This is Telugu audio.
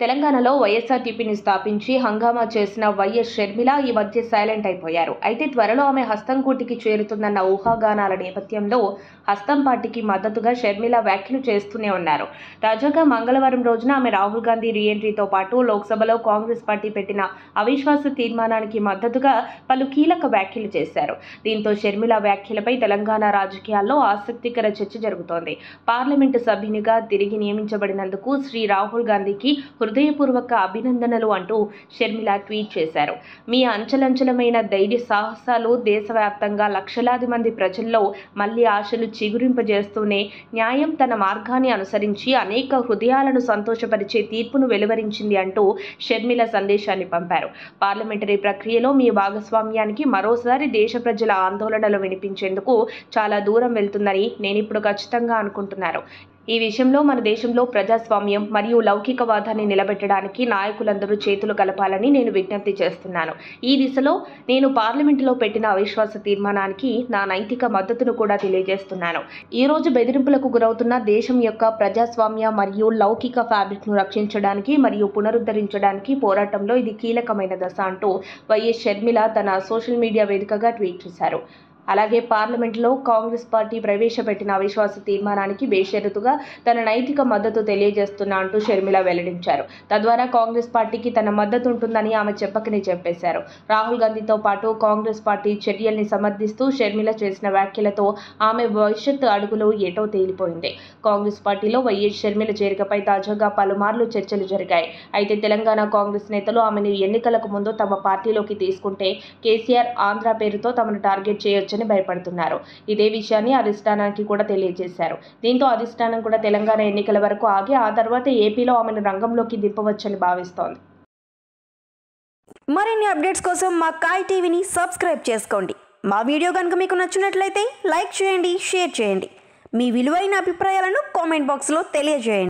తెలంగాణలో వైఎస్ఆర్టీపీని స్థాపించి హంగామా చేసిన వైఎస్ షర్మిల ఈ మధ్య సైలెంట్ అయిపోయారు అయితే త్వరలో ఆమె హస్తం కూటికి చేరుతుందన్న ఊహాగానాల నేపథ్యంలో హస్తం పార్టీకి మద్దతుగా షర్మిల వ్యాఖ్యలు చేస్తూనే ఉన్నారు తాజాగా మంగళవారం రోజున ఆమె రాహుల్ గాంధీ రీఎంట్రీతో పాటు లోక్సభలో కాంగ్రెస్ పార్టీ పెట్టిన అవిశ్వాస తీర్మానానికి మద్దతుగా పలు కీలక వ్యాఖ్యలు చేశారు దీంతో షర్మిల వ్యాఖ్యలపై తెలంగాణ రాజకీయాల్లో ఆసక్తికర చర్చ జరుగుతోంది పార్లమెంటు సభ్యునిగా తిరిగి నియమించబడినందుకు శ్రీ రాహుల్ గాంధీకి హృదయపూర్వక అభినందనలు అంటూ షర్మిల ట్వీట్ చేశారు మీ అంచలంచలమైన ధైర్య సాహసాలు దేశవ్యాప్తంగా లక్షలాది మంది ప్రజల్లో మళ్ళీ ఆశలు చిగురింపజేస్తూనే న్యాయం తన మార్గాన్ని అనుసరించి అనేక హృదయాలను సంతోషపరిచే తీర్పును వెలువరించింది అంటూ షర్మిల సందేశాన్ని పంపారు పార్లమెంటరీ ప్రక్రియలో మీ భాగస్వామ్యానికి మరోసారి దేశ ప్రజల ఆందోళనలు వినిపించేందుకు చాలా దూరం వెళ్తుందని నేను ఇప్పుడు ఖచ్చితంగా అనుకుంటున్నారు ఈ విషయంలో మన దేశంలో ప్రజాస్వామ్యం మరియు లౌకికవాదాన్ని నిలబెట్టడానికి నాయకులందరూ చేతులు కలపాలని నేను విజ్ఞప్తి చేస్తున్నాను ఈ దిశలో నేను పార్లమెంటులో పెట్టిన అవిశ్వాస తీర్మానానికి నా నైతిక మద్దతును కూడా తెలియజేస్తున్నాను ఈ రోజు బెదిరింపులకు గురవుతున్న దేశం యొక్క ప్రజాస్వామ్య మరియు లౌకిక ఫ్యాబ్రిక్ను రక్షించడానికి మరియు పునరుద్ధరించడానికి పోరాటంలో ఇది కీలకమైన దశ అంటూ వైఎస్ షర్మిల తన సోషల్ మీడియా వేదికగా ట్వీట్ చేశారు అలాగే పార్లమెంట్లో కాంగ్రెస్ పార్టీ ప్రవేశపెట్టిన అవిశ్వాస తీర్మానానికి బేషరతుగా తన నైతిక మద్దతు తెలియజేస్తున్నా అంటూ షర్మిల వెల్లడించారు తద్వారా కాంగ్రెస్ పార్టీకి తన మద్దతు ఉంటుందని ఆమె చెప్పకనే చెప్పేశారు రాహుల్ గాంధీతో పాటు కాంగ్రెస్ పార్టీ చర్యల్ని సమర్థిస్తూ షర్మిల చేసిన వ్యాఖ్యలతో ఆమె భవిష్యత్తు అడుగులు ఏటో తేలిపోయింది కాంగ్రెస్ పార్టీలో వైఎస్ షర్మిల చేరికపై తాజాగా పలుమార్లు చర్చలు జరిగాయి అయితే తెలంగాణ కాంగ్రెస్ నేతలు ఆమెను ఎన్నికలకు ముందు తమ పార్టీలోకి తీసుకుంటే కేసీఆర్ ఆంధ్ర పేరుతో తమను టార్గెట్ చేయొచ్చని భయపడుతున్నారు ఇదే విషయాన్ని అధిష్టానానికి కూడా తెలియజేశారు దీంతో అధిష్టానం కూడా తెలంగాణ ఎన్నికల వరకు ఆగి ఆ తర్వాత ఏపీలో ఆమెను రంగంలోకి దింపవచ్చని భావిస్తోంది మరిన్ని అప్డేట్స్ కోసం మా కాయ్ టీవీని సబ్స్క్రైబ్ చేసుకోండి మా వీడియో కనుక మీకు నచ్చినట్లయితే లైక్ చేయండి షేర్ చేయండి మీ విలువైన అభిప్రాయాలను కామెంట్ బాక్స్లో తెలియజేయండి